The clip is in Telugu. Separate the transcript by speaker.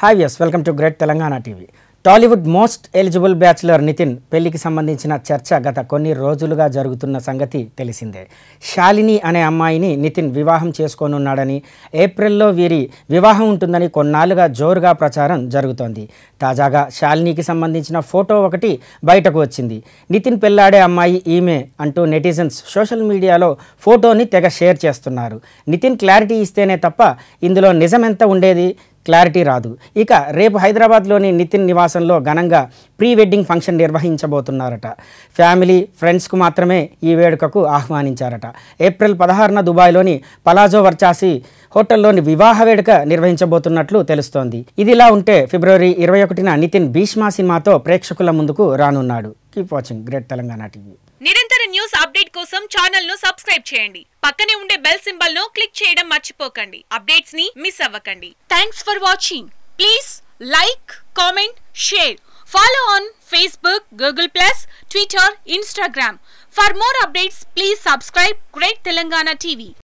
Speaker 1: hi yes welcome to great Telangana TV Tollywood most eligible bachelor Nithin పెళ్లికి సంబంధించిన చర్చ గత కొన్ని రోజులుగా జరుగుతున్న సంగతి తెలిసిందే శాలిని అనే అమ్మాయిని నితిన్ వివాహం చేసుకోనున్నాడని ఏప్రిల్లో వీరి వివాహం ఉంటుందని కొన్నాళ్ళుగా జోరుగా ప్రచారం జరుగుతోంది తాజాగా శాలినికి సంబంధించిన ఫోటో ఒకటి బయటకు వచ్చింది నితిన్ పెళ్లాడే అమ్మాయి ఈమె అంటూ నెటిజన్స్ సోషల్ మీడియాలో ఫోటోని తెగ షేర్ చేస్తున్నారు నితిన్ క్లారిటీ ఇస్తేనే తప్ప ఇందులో నిజమెంత ఉండేది క్లారిటీ రాదు ఇక రేపు హైదరాబాద్లోని నితిన్ నివాసంలో ఘనంగా ప్రీ వెడ్డింగ్ ఫంక్షన్ నిర్వహించబోతున్నారట ఫ్యామిలీ ఫ్రెండ్స్కు మాత్రమే ఈ వేడుకకు ఆహ్వానించారట ఏప్రిల్ పదహారున దుబాయ్లోని పలాజో వర్చాసి హోటల్లోని వివాహ వేడుక నిర్వహించబోతున్నట్లు తెలుస్తోంది ఇదిలా ఉంటే ఫిబ్రవరి ఇరవై ఒకటిన నితిన్ భీష్మా సినిమాతో ప్రేక్షకుల ముందుకు రానున్నాడు keep watching great Telangana TV
Speaker 2: నిరంతర న్యూస్ అప్డేట్ కోసం ఛానల్ ను సబ్స్క్రైబ్ చేయండి పక్కనే ఉండే బెల్ సింబల్ ను క్లిక్ చేయడం మర్చిపోకండి అప్డేట్స్ ని మిస్ అవ్వకండి thanks for watching please like comment share follow on Facebook Google plus Twitter Instagram for more updates please subscribe great Telangana TV